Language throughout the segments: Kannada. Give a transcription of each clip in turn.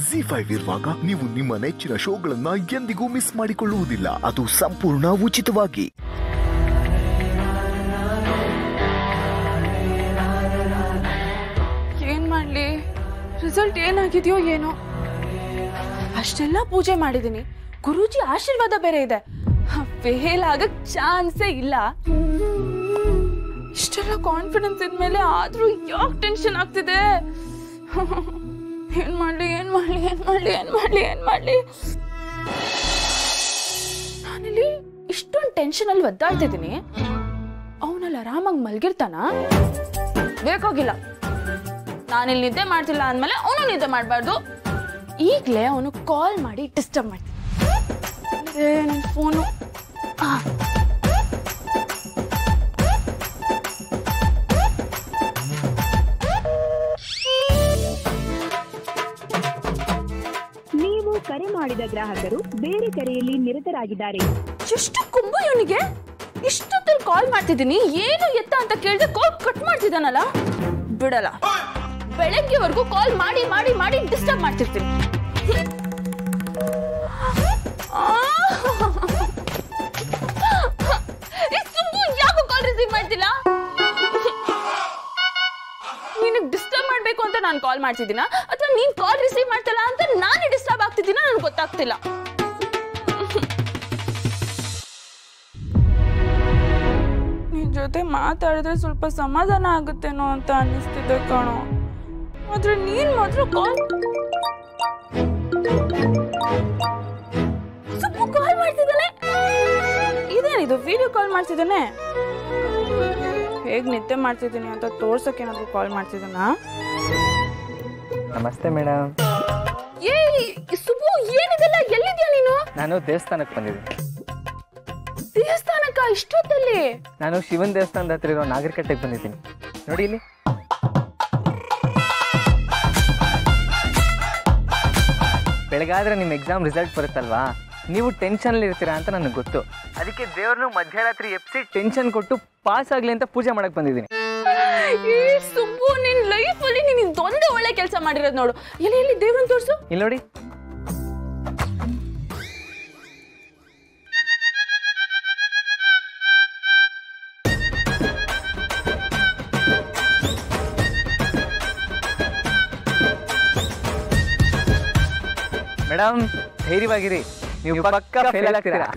ಜಿ ಫೈವ್ ಇರುವಾಗ ನೀವು ನಿಮ್ಮ ನೆಚ್ಚಿನ ಶೋಗಳನ್ನ ಎಂದಿಗೂ ಮಿಸ್ ಮಾಡಿಕೊಳ್ಳುವುದಿಲ್ಲ ಅದು ಸಂಪೂರ್ಣ ಉಚಿತವಾಗಿ ಏನ್ ಮಾಡ್ಲಿ ರಿಸಲ್ಟ್ ಏನಾಗಿದೆಯೋ ಏನೋ ಅಷ್ಟೆಲ್ಲ ಪೂಜೆ ಮಾಡಿದೀನಿ ಗುರೂಜಿ ಆಶೀರ್ವಾದ ಬೇರೆ ಇದೆ ಫೇಲ್ ಆಗಕ್ ಚಾನ್ಸೇ ಇಲ್ಲ ಇಷ್ಟೆಲ್ಲ ಕಾನ್ಫಿಡೆನ್ಸ್ ಇದ್ಮೇಲೆ ಆದ್ರೂ ಯಾಕೆ ಟೆನ್ಷನ್ ಆಗ್ತಿದೆ ಏನ್ ಮಾಡ್ಲಿ ಏನ್ ಮಾಡ್ಲಿ ಏನ್ ಮಾಡ್ಲಿ ಏನ್ ಮಾಡ್ಲಿ ಏನ್ ಮಾಡ್ಲಿ ನಾನಿಲ್ಲಿ ಇಷ್ಟೊಂದು ಟೆನ್ಷನ್ ಅಲ್ಲಿ ಒದ್ದಾಡ್ತಿದ್ದೀನಿ ಅವನಲ್ಲಿ ಆರಾಮಾಗಿ ಮಲ್ಗಿರ್ತಾನ ಬೇಕಾಗಿಲ್ಲ ನಾನಿಲ್ಲಿ ನಿದ್ದೆ ಮಾಡ್ತಿಲ್ಲ ಅಂದ್ಮೇಲೆ ಅವನು ನಿದ್ದೆ ಮಾಡಬಾರ್ದು ಈಗಲೇ ಅವನು ಕಾಲ್ ಮಾಡಿ ಡಿಸ್ಟರ್ಬ್ ಮಾಡ್ತೀನಿ ನನ್ನ ಫೋನು ನೀವು ಕರೆ ಮಾಡಿದ ಗ್ರಾಹಕರು ಬೇರೆ ಕರೆಯಲ್ಲಿ ನಿರತರಾಗಿದ್ದಾರೆ ಎಷ್ಟು ಕೊಂಬು ಇವನಿಗೆ ಇಷ್ಟೊತ್ತಲ್ಲಿ ಕಾಲ್ ಮಾಡ್ತಿದ್ದೀನಿ ಏನು ಎತ್ತ ಅಂತ ಕೇಳಿದ್ರೆ ಕಾಲ್ ಕಟ್ ಮಾಡ್ತಿದ್ದಾನಲ್ಲ ಬಿಡಲ್ಲ ಬೆಳಗ್ಗೆವರೆಗೂ ಕಾಲ್ ಮಾಡಿ ಮಾಡಿ ಮಾಡಿ ಡಿಸ್ಟರ್ಬ್ ಮಾಡ್ತಿರ್ತೀನಿ ಏ, ಸುಬ್ಬು ಯಾಕೋ ಕಾಲ್ ರಿಸೀವ್ ಮಾಡ್ತಿಲ್ಲ ನಿನಗೆ ಡಿಸ್ಟರ್ಬ್ ಮಾಡಬೇಕು ಅಂತ ನಾನು ಕಾಲ್ ಮಾಡ್ತಿದ್ದೀನ ಅಥವಾ ನೀನ್ ಕಾಲ್ ರಿಸೀವ್ ಮಾಡ್ತಿಲ್ಲ ಅಂತ ನಾನೇ ಡಿಸ್ಟರ್ಬ್ ಆಗ್ತಿದ್ದೀನ ನನಗೆ ಗೊತ್ತಾಗ್ತಿಲ್ಲ ನಿನ್ ಜೊತೆ ಮಾತಾಡಿದ್ರೆ ಸ್ವಲ್ಪ ಸಮಾಧಾನ ಆಗುತ್ತೇನೋ ಅಂತ ಅನ್ನಿಸ್ತಿದೆ ಕಣೋ ಆದ್ರೆ ನೀನ್ ಮಾತ್ರ ಕಾಲ್ ಸುಬ್ಬು ಕಾಲ್ ಮಾಡ್ತಿದ್ದಾನೆ ಇದೇನಿದು ವಿಡಿಯೋ ಕಾಲ್ ಮಾಡ್ತಿದ್ದಾನೆ ಹೇಗ್ ನಿದ್ದೆ ಮಾಡ್ತಿದ್ದೀನಿ ಅಂತ ತೋರ್ಸಕ್ಕೆ ಏನಾದ್ರು ಕಾಲ್ ಮಾಡ್ತಿದ್ದಾನಾ ನಮಸ್ತೆ ಮೇಡಮ್ ಏಯ್ ಸುಬ್ಬು ಏನಿದೆಲ್ಲ ಎಲ್ಲಿದ್ಯಾ ನೀನು ನಾನು ದೇವಸ್ಥಾನಕ್ಕೆ ಬಂದಿದ್ದೀನಿ ದೇವಸ್ಥಾನಕ್ಕ ಇಷ್ಟೊತ್ತಲ್ಲಿ ನಾನು ಶಿವನ್ ದೇವಸ್ಥಾನದ ಹತ್ರ ಇರೋ ನಾಗರಿಕಟ್ಟೆಗೆ ಬಂದಿದ್ದೀನಿ ನೋಡಿ ಇಲ್ಲಿ ಬೆಳಗಾದ್ರೆ ನಿಮ್ಮ ಎಕ್ಸಾಮ್ ರಿಸಲ್ಟ್ ಬರುತ್ತಲ್ವಾ ನೀವು ಟೆನ್ಷನಲ್ಲಿ ಇರ್ತೀರಾ ಅಂತ ನನಗೆ ಗೊತ್ತು ಅದಕ್ಕೆ ದೇವ್ರನ್ನು ಮಧ್ಯರಾತ್ರಿ ಎಪ್ಸಿ ಟೆನ್ಷನ್ ಕೊಟ್ಟು ಪಾಸ್ ಆಗಲಿ ಅಂತ ಪೂಜೆ ಮಾಡಕ್ ಬಂದಿದ್ದೀನಿ ಏ ಸುಬ್ಬು ನಿನ್ ಲೈಫ್ ಅಲ್ಲಿ ನೀನ್ ಇದೊಂದೇ ಒಳ್ಳೆ ಕೆಲಸ ಮಾಡಿರೋದು ನೋಡು ಎಲ್ಲಿ ಎಲ್ಲಿ ದೇವ್ರನ್ನ ತೋರ್ಸು ಇಲ್ಲಿ ನೋಡಿ ಮೇಡಮ್ ಧೈರ್ಯವಾಗಿರಿ ನೀವು ಪಕ್ಕ ಫೇಲ್ ಆಗ್ತೀರಾ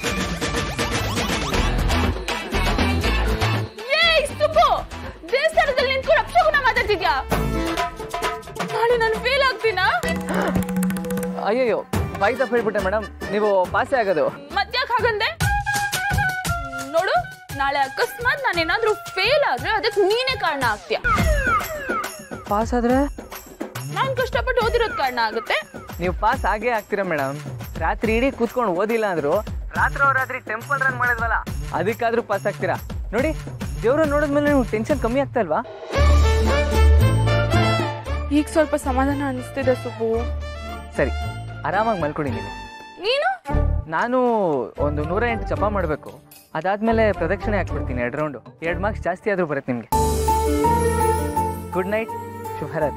ಏಯ್ ಸುಬ್ಬು ದೇವಸ್ಥಾನದಲ್ಲಿ ನಿಂತ್ಕೊಂಡು ಅಪ್ಶಗುನ ಮಾತಾಡ್ತಿದ್ಯಾ ನಾಳೆ ನಾನು ಫೇಲ್ ಆಗ್ತೀನಾ ಅಯ್ಯಯ್ಯೋ ಬಾಯಿ ತಪ್ಪು ಹೇಳ್ಬಿಟ್ಟೆ ಮೇಡಮ್ ನೀವು ಪಾಸೇ ಆಗೋದು ಮತ್ತ್ಯಾಕ್ ಹಾಗಂದೆ ನೋಡು ನಾಳೆ ಅಕಸ್ಮಾತ್ ನಾನೇನಾದ್ರೂ ಫೇಲ್ ಆದ್ರೆ ಅದಕ್ಕೆ ನೀನೇ ಕಾರಣ ಆಗ್ತೀಯ ಪಾಸ್ ಆದ್ರೆ ನಾನ್ ಕಷ್ಟಪಟ್ಟು ಓದಿರೋದ್ ಕಾರಣ ಆಗುತ್ತೆ ನೀವು ಪಾಸ್ ಆಗೇ ಆಗ್ತೀರಾ ಮೇಡಮ್ ರಾತ್ರಿ ಇಡೀ ಕೂತ್ಕೊಂಡು ಓದಿಲ್ಲ ಅಂದ್ರು ರಾತ್ರಿ ರಾತ್ರಿ ಟೆಂಪಲ್ ರನ್ ಮಾಡಿದ್ವಲ್ಲ ಅದಕ್ಕಾದ್ರೂ ಪಾಸ್ ಆಗ್ತೀರಾ ನೋಡಿ ದೇವ್ರನ್ನ ನೋಡಿದ್ಮೇಲೆ ನೀವು ಟೆನ್ಷನ್ ಕಮ್ಮಿ ಆಗ್ತಾ ಇಲ್ವಾ ಈಗ ಸ್ವಲ್ಪ ಸಮಾಧಾನ ಅನಿಸ್ತಿದೆ ಸುಬ್ಬು ಸರಿ ಆರಾಮಾಗಿ ಮಲ್ಕೊಡಿ ನೀವು ನೀನು ನಾನು ಒಂದು ನೂರ ಎಂಟು ಜಪ ಮಾಡಬೇಕು ಅದಾದ್ಮೇಲೆ ಪ್ರದಕ್ಷಿಣೆ ಹಾಕ್ಬಿಡ್ತೀನಿ ಎರಡು ರೌಂಡು ಎರಡು ಮಾರ್ಕ್ಸ್ ಜಾಸ್ತಿ ಆದರೂ ಬರುತ್ತೆ ನಿಮಗೆ ಗುಡ್ ನೈಟ್ ಶುಭರತ್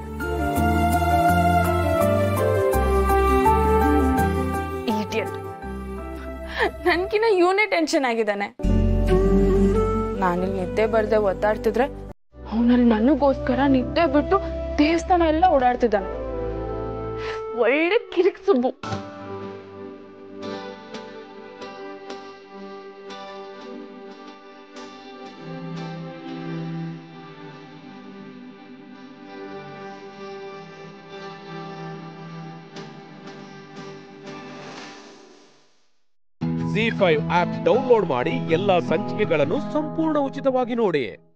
ಇಡಿಯಟ್ ನನ್ಕಿನ ಇವನೇ ಟೆನ್ಷನ್ ಆಗಿದ್ದಾನೆ ನಾನಿಲ್ಲಿ ನಿದ್ದೆ ಬರ್ದೆ ಒದ್ದಾಡ್ತಿದ್ರೆ ಅವನಲ್ಲಿ ನನಗೋಸ್ಕರ ನಿದ್ದೆ ಬಿಟ್ಟು ದೇವಸ್ಥಾನ ಎಲ್ಲ ಓಡಾಡ್ತಿದ್ದಾನೆ ಒಳ್ಳೆ ಕಿರಿಕ್ Subbu Zee five app download ಮಾಡಿ ಎಲ್ಲಾ ಸಂಚಿಕೆಗಳನ್ನು ಸಂಪೂರ್ಣ ಉಚಿತವಾಗಿ ನೋಡಿ